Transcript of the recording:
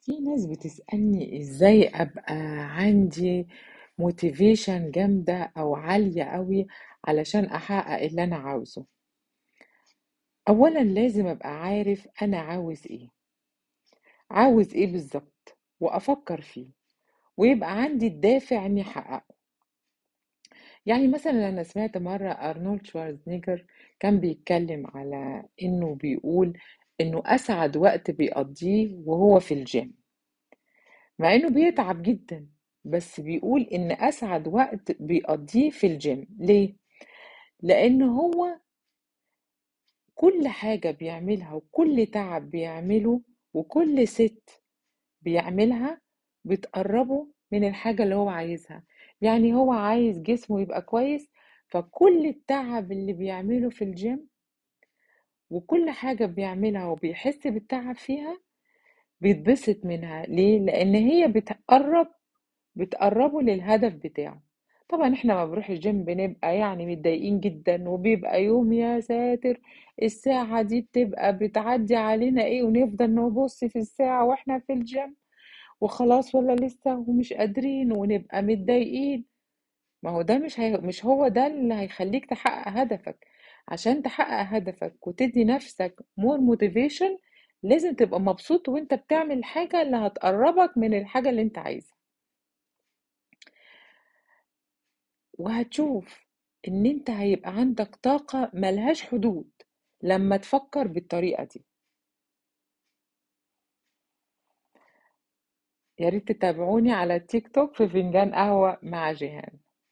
في ناس بتسألني إزاي أبقى عندي motivation جامدة أو عالية أوي علشان أحقق اللي أنا عاوزه أولا لازم أبقى عارف أنا عاوز إيه عاوز إيه بالظبط وأفكر فيه ويبقى عندي الدافع إني أحققه يعني مثلا أنا سمعت مرة أرنولد شوارزنيجر كان بيتكلم على إنه بيقول إنه أسعد وقت بيقضيه وهو في الجيم مع إنه بيتعب جدا بس بيقول إن أسعد وقت بيقضيه في الجيم ليه؟ لأن هو كل حاجة بيعملها وكل تعب بيعمله وكل ست بيعملها بتقربه من الحاجة اللي هو عايزها يعني هو عايز جسمه يبقى كويس فكل التعب اللي بيعمله في الجيم وكل حاجة بيعملها وبيحس بالتعب فيها بيتبسط منها ليه؟ لأن هي بتقرب بتقربه للهدف بتاعه طبعا احنا ما بنروح الجيم بنبقى يعني متضايقين جدا وبيبقى يوم يا ساتر الساعة دي بتبقى بتعدي علينا ايه ونفضل نبص في الساعة واحنا في الجيم وخلاص ولا لسه ومش قادرين ونبقى متضايقين ما هو ده مش هي... مش هو ده اللي هيخليك تحقق هدفك عشان تحقق هدفك وتدي نفسك more motivation لازم تبقى مبسوط وانت بتعمل الحاجة اللي هتقربك من الحاجة اللي انت عايزها وهتشوف ان انت هيبقى عندك طاقة ملهاش حدود لما تفكر بالطريقة دي يا ريت تتابعوني على التيك توك في فنجان قهوة مع جيهان